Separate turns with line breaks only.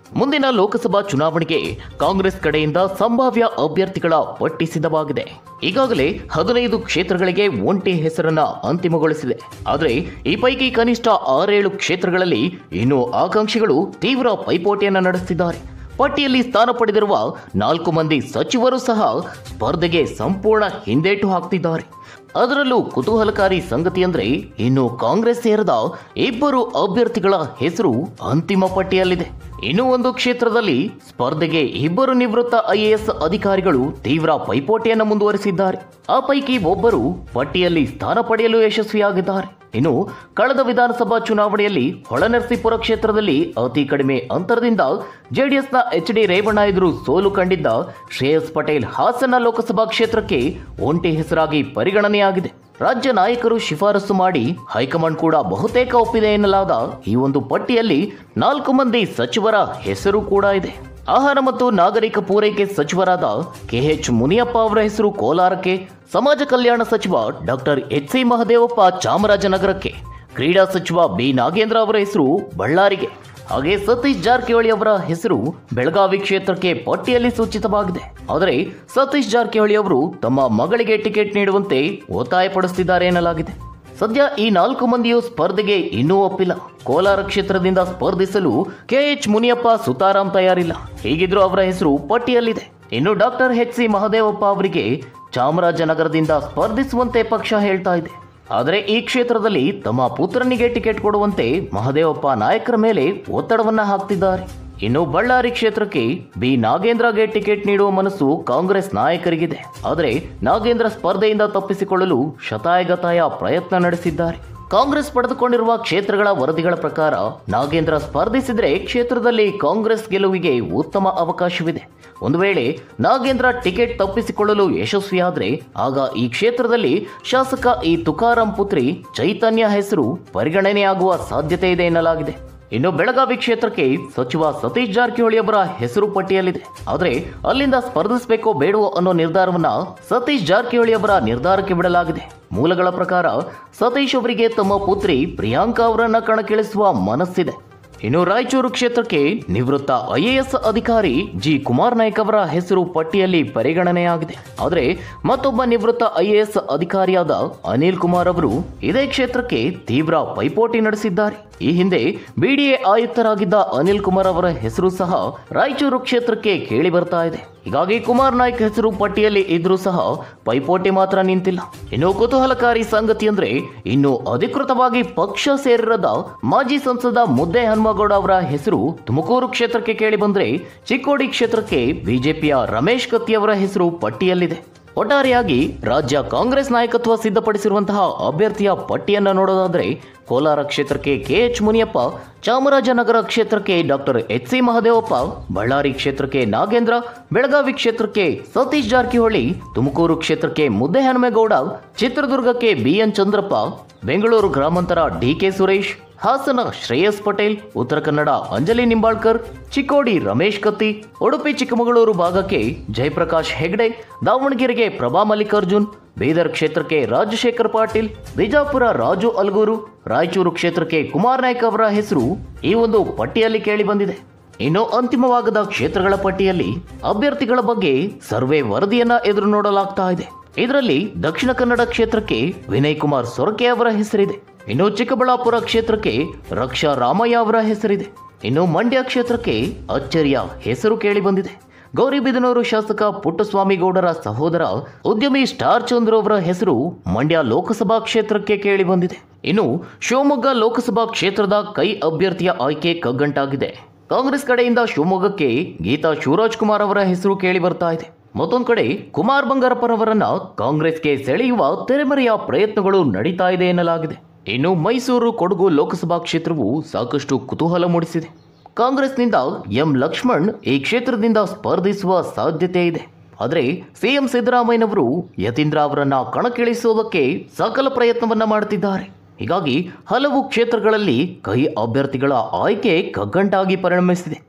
ಮುಂದಿನ ಲೋಕಸಭಾ ಚುನಾವಣೆಗೆ ಕಾಂಗ್ರೆಸ್ ಕಡೆಯಿಂದ ಸಂಭಾವ್ಯ ಅಭ್ಯರ್ಥಿಗಳ ಪಟ್ಟಿ ಸಿದ್ಧವಾಗಿದೆ ಈಗಾಗಲೇ ಹದಿನೈದು ಕ್ಷೇತ್ರಗಳಿಗೆ ಒಂಟಿ ಹೆಸರನ್ನ ಅಂತಿಮಗೊಳಿಸಿದೆ ಆದರೆ ಈ ಪೈಕಿ ಕನಿಷ್ಠ ಆರೇಳು ಕ್ಷೇತ್ರಗಳಲ್ಲಿ ಇನ್ನೂ ಆಕಾಂಕ್ಷಿಗಳು ತೀವ್ರ ಪೈಪೋಟಿಯನ್ನು ನಡೆಸುತ್ತಿದ್ದಾರೆ ಪಟ್ಟಿಯಲ್ಲಿ ಸ್ಥಾನ ಪಡೆದಿರುವ ನಾಲ್ಕು ಮಂದಿ ಸಚಿವರು ಸಹ ಸ್ಪರ್ಧೆಗೆ ಸಂಪೂರ್ಣ ಹಿಂದೇಟು ಹಾಕ್ತಿದ್ದಾರೆ ಅದರಲ್ಲೂ ಕುತೂಹಲಕಾರಿ ಸಂಗತಿ ಅಂದ್ರೆ ಇನ್ನು ಕಾಂಗ್ರೆಸ್ ಸೇರದ ಇಬ್ಬರು ಅಭ್ಯರ್ಥಿಗಳ ಹೆಸರು ಅಂತಿಮ ಪಟ್ಟಿಯಲ್ಲಿದೆ ಇನ್ನು ಒಂದು ಕ್ಷೇತ್ರದಲ್ಲಿ ಸ್ಪರ್ಧೆಗೆ ಇಬ್ಬರು ನಿವೃತ್ತ ಐಎಎಸ್ ಅಧಿಕಾರಿಗಳು ತೀವ್ರ ಪೈಪೋಟಿಯನ್ನು ಮುಂದುವರಿಸಿದ್ದಾರೆ ಆ ಪೈಕಿ ಒಬ್ಬರು ಪಟ್ಟಿಯಲ್ಲಿ ಸ್ಥಾನ ಪಡೆಯಲು ಯಶಸ್ವಿಯಾಗಿದ್ದಾರೆ ಇನ್ನು ಕಳೆದ ವಿಧಾನಸಭಾ ಚುನಾವಣೆಯಲ್ಲಿ ಹೊಳನರಸೀಪುರ ಕ್ಷೇತ್ರದಲ್ಲಿ ಅತಿ ಕಡಿಮೆ ಅಂತರದಿಂದ ಜೆಡಿಎಸ್ನ ಎಚ್ ಡಿ ರೇವಣ್ಣ ಎದುರು ಸೋಲು ಕಂಡಿದ್ದ ಶ್ರೇಯಸ್ ಪಟೇಲ್ ಹಾಸನ ಲೋಕಸಭಾ ಕ್ಷೇತ್ರಕ್ಕೆ ಒಂಟಿ ಹೆಸರಾಗಿ ಪರಿಗಣನೆಯಾಗಿದೆ ರಾಜ್ಯ ನಾಯಕರು ಶಿಫಾರಸು ಮಾಡಿ ಹೈಕಮಾಂಡ್ ಕೂಡ ಬಹುತೇಕ ಒಪ್ಪಿದೆ ಎನ್ನಲಾದ ಈ ಒಂದು ಪಟ್ಟಿಯಲ್ಲಿ ನಾಲ್ಕು ಮಂದಿ ಸಚಿವರ ಹೆಸರು ಕೂಡ ಇದೆ ಆಹಾರ ಮತ್ತು ನಾಗರಿಕ ಪೂರೈಕೆ ಸಚಿವರಾದ ಕೆಎಚ್ ಮುನಿಯಪ್ಪ ಅವರ ಹೆಸರು ಕೋಲಾರಕ್ಕೆ ಸಮಾಜ ಕಲ್ಯಾಣ ಸಚಿವ ಡಾಕ್ಟರ್ ಎಚ್ ಸಿ ಮಹದೇವಪ್ಪ ಚಾಮರಾಜನಗರಕ್ಕೆ ಕ್ರೀಡಾ ಸಚಿವ ಬಿ ನಾಗೇಂದ್ರ ಅವರ ಹೆಸರು ಬಳ್ಳಾರಿಗೆ ಹಾಗೆ ಸತೀಶ್ ಜಾರಕಿಹೊಳಿ ಅವರ ಹೆಸರು ಬೆಳಗಾವಿ ಕ್ಷೇತ್ರಕ್ಕೆ ಪಟ್ಟಿಯಲ್ಲಿ ಸೂಚಿತವಾಗಿದೆ ಆದರೆ ಸತೀಶ್ ಜಾರಕಿಹೊಳಿ ಅವರು ತಮ್ಮ ಮಗಳಿಗೆ ಟಿಕೆಟ್ ನೀಡುವಂತೆ ಒತ್ತಾಯಪಡಿಸುತ್ತಿದ್ದಾರೆ ಎನ್ನಲಾಗಿದೆ ಸದ್ಯ ಈ ನಾಲ್ಕು ಮಂದಿಯು ಸ್ಪರ್ಧೆಗೆ ಇನ್ನೂ ಒಪ್ಪಿಲ್ಲ ಕೋಲಾರ ಕ್ಷೇತ್ರದಿಂದ ಸ್ಪರ್ಧಿಸಲು ಕೆಎಚ್ ಮುನಿಯಪ್ಪ ಸುತಾರಾಂ ತಯಾರಿಲ್ಲ ಹೀಗಿದ್ರೂ ಅವರ ಹೆಸರು ಪಟ್ಟಿಯಲ್ಲಿದೆ ಇನ್ನು ಡಾಕ್ಟರ್ ಎಚ್ ಸಿ ಮಹದೇವಪ್ಪ ಅವರಿಗೆ ಚಾಮರಾಜನಗರದಿಂದ ಸ್ಪರ್ಧಿಸುವಂತೆ ಪಕ್ಷ ಹೇಳ್ತಾ ಇದೆ ಆದರೆ ಈ ಕ್ಷೇತ್ರದಲ್ಲಿ ತಮ್ಮ ಪುತ್ರನಿಗೆ ಟಿಕೆಟ್ ಕೊಡುವಂತೆ ಮಹದೇವಪ್ಪ ನಾಯಕರ ಮೇಲೆ ಒತ್ತಡವನ್ನ ಹಾಕ್ತಿದ್ದಾರೆ ಇನ್ನು ಬಳ್ಳಾರಿ ಕ್ಷೇತ್ರಕ್ಕೆ ಬಿ ನಾಗೇಂದ್ರಗೆ ಟಿಕೆಟ್ ನೀಡುವ ಮನಸ್ಸು ಕಾಂಗ್ರೆಸ್ ನಾಯಕರಿಗಿದೆ ಆದರೆ ನಾಗೇಂದ್ರ ಸ್ಪರ್ಧೆಯಿಂದ ತಪ್ಪಿಸಿಕೊಳ್ಳಲು ಶತಾಯಗತಾಯ ಪ್ರಯತ್ನ ನಡೆಸಿದ್ದಾರೆ ಕಾಂಗ್ರೆಸ್ ಪಡೆದುಕೊಂಡಿರುವ ಕ್ಷೇತ್ರಗಳ ವರದಿಗಳ ಪ್ರಕಾರ ನಾಗೇಂದ್ರ ಸ್ಪರ್ಧಿಸಿದರೆ ಕ್ಷೇತ್ರದಲ್ಲಿ ಕಾಂಗ್ರೆಸ್ ಗೆಲುವಿಗೆ ಉತ್ತಮ ಅವಕಾಶವಿದೆ ಒಂದು ವೇಳೆ ನಾಗೇಂದ್ರ ಟಿಕೆಟ್ ತಪ್ಪಿಸಿಕೊಳ್ಳಲು ಯಶಸ್ವಿಯಾದರೆ ಆಗ ಈ ಕ್ಷೇತ್ರದಲ್ಲಿ ಶಾಸಕ ಈ ತುಕಾರಾಂ ಪುತ್ರಿ ಚೈತನ್ಯ ಹೆಸರು ಪರಿಗಣನೆಯಾಗುವ ಸಾಧ್ಯತೆ ಇದೆ ಎನ್ನಲಾಗಿದೆ ಇನ್ನು ಬೆಳಗಾವಿ ಕ್ಷೇತ್ರಕ್ಕೆ ಸಚಿವ ಸತೀಶ್ ಜಾರಕಿಹೊಳಿ ಅವರ ಹೆಸರು ಪಟ್ಟಿಯಲ್ಲಿದೆ ಆದರೆ ಅಲ್ಲಿಂದ ಸ್ಪರ್ಧಿಸಬೇಕೋ ಬೇಡವೋ ಅನ್ನೋ ನಿರ್ಧಾರವನ್ನ ಸತೀಶ್ ಜಾರಕಿಹೊಳಿ ಅವರ ನಿರ್ಧಾರಕ್ಕೆ ಬಿಡಲಾಗಿದೆ ಮೂಲಗಳ ಪ್ರಕಾರ ಸತೀಶ್ ಅವರಿಗೆ ತಮ್ಮ ಪುತ್ರಿ ಪ್ರಿಯಾಂಕಾ ಅವರನ್ನ ಕಣಕ್ಕಿಳಿಸುವ ಮನಸ್ಸಿದೆ ಇನ್ನು ರಾಯಚೂರು ಕ್ಷೇತ್ರಕ್ಕೆ ನಿವೃತ್ತ ಐಎಎಸ್ ಅಧಿಕಾರಿ ಜಿ ಕುಮಾರ್ ನಾಯ್ಕ್ ಅವರ ಹೆಸರು ಪಟ್ಟಿಯಲ್ಲಿ ಪರಿಗಣನೆಯಾಗಿದೆ ಆದರೆ ಮತ್ತೊಬ್ಬ ನಿವೃತ್ತ ಐಎಎಸ್ ಅಧಿಕಾರಿಯಾದ ಅನಿಲ್ ಕುಮಾರ್ ಅವರು ಇದೇ ಕ್ಷೇತ್ರಕ್ಕೆ ತೀವ್ರ ಪೈಪೋಟಿ ನಡೆಸಿದ್ದಾರೆ ಈ ಹಿಂದೆ ಬಿಡಿಎ ಆಯುಕ್ತರಾಗಿದ್ದ ಅನಿಲ್ ಕುಮಾರ್ ಅವರ ಹೆಸರು ಸಹ ರಾಯಚೂರು ಕ್ಷೇತ್ರಕ್ಕೆ ಕೇಳಿ ಬರ್ತಾ ಇದೆ ಹೀಗಾಗಿ ಕುಮಾರ್ ನಾಯ್ಕ್ ಹೆಸರು ಪಟ್ಟಿಯಲ್ಲಿ ಇದ್ರೂ ಸಹ ಪೈಪೋಟಿ ಮಾತ್ರ ನಿಂತಿಲ್ಲ ಇನ್ನು ಕುತೂಹಲಕಾರಿ ಸಂಗತಿ ಅಂದ್ರೆ ಇನ್ನು ಅಧಿಕೃತವಾಗಿ ಪಕ್ಷ ಸೇರಿರದ ಮಾಜಿ ಸಂಸದ ಮುದ್ದೆ ಹನುಮಗೌಡ ಅವರ ಹೆಸರು ತುಮಕೂರು ಕ್ಷೇತ್ರಕ್ಕೆ ಕೇಳಿ ಬಂದ್ರೆ ಚಿಕ್ಕೋಡಿ ಕ್ಷೇತ್ರಕ್ಕೆ ಬಿಜೆಪಿಯ ರಮೇಶ್ ಕತ್ತಿ ಅವರ ಹೆಸರು ಪಟ್ಟಿಯಲ್ಲಿದೆ ಒಟ್ಟಾರೆಯಾಗಿ ರಾಜ್ಯ ಕಾಂಗ್ರೆಸ್ ನಾಯಕತ್ವ ಸಿದ್ಧಪಡಿಸಿರುವಂತಹ ಅಭ್ಯರ್ಥಿಯ ಪಟ್ಟಿಯನ್ನು ನೋಡೋದಾದ್ರೆ ಕೋಲಾರ ಕ್ಷೇತ್ರಕ್ಕೆ ಕೆಎಚ್ ಮುನಿಯಪ್ಪ ಚಾಮರಾಜನಗರ ಕ್ಷೇತ್ರಕ್ಕೆ ಡಾಕ್ಟರ್ ಎಚ್ ಸಿ ಮಹದೇವಪ್ಪ ಬಳ್ಳಾರಿ ಕ್ಷೇತ್ರಕ್ಕೆ ನಾಗೇಂದ್ರ ಬೆಳಗಾವಿ ಕ್ಷೇತ್ರಕ್ಕೆ ಸತೀಶ್ ಜಾರಕಿಹೊಳಿ ತುಮಕೂರು ಕ್ಷೇತ್ರಕ್ಕೆ ಮುದ್ದೆ ಹನುಮೇಗೌಡ ಚಿತ್ರದುರ್ಗಕ್ಕೆ ಬಿಎನ್ ಚಂದ್ರಪ್ಪ ಬೆಂಗಳೂರು ಗ್ರಾಮಾಂತರ ಡಿಕೆ ಸುರೇಶ್ ಹಾಸನ ಶ್ರೇಯಸ್ ಪಟೇಲ್ ಉತ್ತರ ಕನ್ನಡ ಅಂಜಲಿ ನಿಂಬಾಳ್ಕರ್ ಚಿಕ್ಕೋಡಿ ರಮೇಶ್ ಕತ್ತಿ ಉಡುಪಿ ಚಿಕ್ಕಮಗಳೂರು ಭಾಗಕ್ಕೆ ಜಯಪ್ರಕಾಶ್ ಹೆಗ್ಡೆ ದಾವಣಗೆರೆಗೆ ಪ್ರಭಾ ಮಲ್ಲಿಕಾರ್ಜುನ್ ಬೀದರ್ ಕ್ಷೇತ್ರಕ್ಕೆ ರಾಜಶೇಖರ್ ಪಾಟೀಲ್ ಬಿಜಾಪುರ ರಾಜು ಅಲ್ಗೂರು ರಾಯಚೂರು ಕ್ಷೇತ್ರಕ್ಕೆ ಕುಮಾರ್ ನಾಯ್ಕ್ ಅವರ ಹೆಸರು ಈ ಒಂದು ಪಟ್ಟಿಯಲ್ಲಿ ಕೇಳಿ ಬಂದಿದೆ ಇನ್ನು ಅಂತಿಮವಾಗದ ಕ್ಷೇತ್ರಗಳ ಪಟ್ಟಿಯಲ್ಲಿ ಅಭ್ಯರ್ಥಿಗಳ ಬಗ್ಗೆ ಸರ್ವೆ ವರದಿಯನ್ನ ಎದುರು ನೋಡಲಾಗ್ತಾ ಇದೆ ಇದರಲ್ಲಿ ದಕ್ಷಿಣ ಕನ್ನಡ ಕ್ಷೇತ್ರಕ್ಕೆ ವಿನಯ್ ಕುಮಾರ್ ಸೊರಕೆ ಅವರ ಹೆಸರಿದೆ ಇನ್ನು ಚಿಕ್ಕಬಳ್ಳಾಪುರ ಕ್ಷೇತ್ರಕ್ಕೆ ರಕ್ಷಾ ರಾಮಯ್ಯ ಅವರ ಹೆಸರಿದೆ ಇನ್ನು ಮಂಡ್ಯ ಕ್ಷೇತ್ರಕ್ಕೆ ಅಚ್ಚರಿಯ ಹೆಸರು ಕೇಳಿ ಬಂದಿದೆ ಗೌರಿಬಿದನೂರು ಶಾಸಕ ಪುಟ್ಟಸ್ವಾಮಿ ಗೌಡರ ಸಹೋದರ ಉದ್ಯಮಿ ಸ್ಟಾರ್ ಚಂದ್ರ ಅವರ ಹೆಸರು ಮಂಡ್ಯ ಲೋಕಸಭಾ ಕ್ಷೇತ್ರಕ್ಕೆ ಕೇಳಿ ಬಂದಿದೆ ಇನ್ನು ಶಿವಮೊಗ್ಗ ಲೋಕಸಭಾ ಕ್ಷೇತ್ರದ ಕೈ ಅಭ್ಯರ್ಥಿಯ ಆಯ್ಕೆ ಕಗ್ಗಂಟಾಗಿದೆ ಕಾಂಗ್ರೆಸ್ ಕಡೆಯಿಂದ ಶಿವಮೊಗ್ಗಕ್ಕೆ ಗೀತಾ ಶಿವರಾಜ್ ಕುಮಾರ್ ಅವರ ಹೆಸರು ಕೇಳಿ ಬರ್ತಾ ಇದೆ ಮತ್ತೊಂದು ಕಡೆ ಕುಮಾರ್ ಬಂಗಾರಪ್ಪರವರನ್ನ ಕಾಂಗ್ರೆಸ್ಗೆ ಸೆಳೆಯುವ ತೆರೆಮರೆಯ ಪ್ರಯತ್ನಗಳು ನಡೀತಾ ಇದೆ ಎನ್ನಲಾಗಿದೆ ಇನ್ನು ಮೈಸೂರು ಕೊಡಗು ಲೋಕಸಭಾ ಕ್ಷೇತ್ರವು ಸಾಕಷ್ಟು ಕುತೂಹಲ ಮೂಡಿಸಿದೆ ಕಾಂಗ್ರೆಸ್ನಿಂದ ಎಂ ಲಕ್ಷ್ಮಣ್ ಈ ಕ್ಷೇತ್ರದಿಂದ ಸ್ಪರ್ಧಿಸುವ ಸಾಧ್ಯತೆ ಇದೆ ಆದರೆ ಸಿಎಂ ಸಿದ್ದರಾಮಯ್ಯನವರು ಯತೀಂದ್ರ ಅವರನ್ನ ಕಣಕ್ಕಿಳಿಸುವುದಕ್ಕೆ ಸಕಲ ಪ್ರಯತ್ನವನ್ನ ಮಾಡುತ್ತಿದ್ದಾರೆ ಹೀಗಾಗಿ ಹಲವು ಕ್ಷೇತ್ರಗಳಲ್ಲಿ ಕೈ ಅಭ್ಯರ್ಥಿಗಳ ಆಯ್ಕೆ ಕಗ್ಗಂಟಾಗಿ ಪರಿಣಮಿಸಿದೆ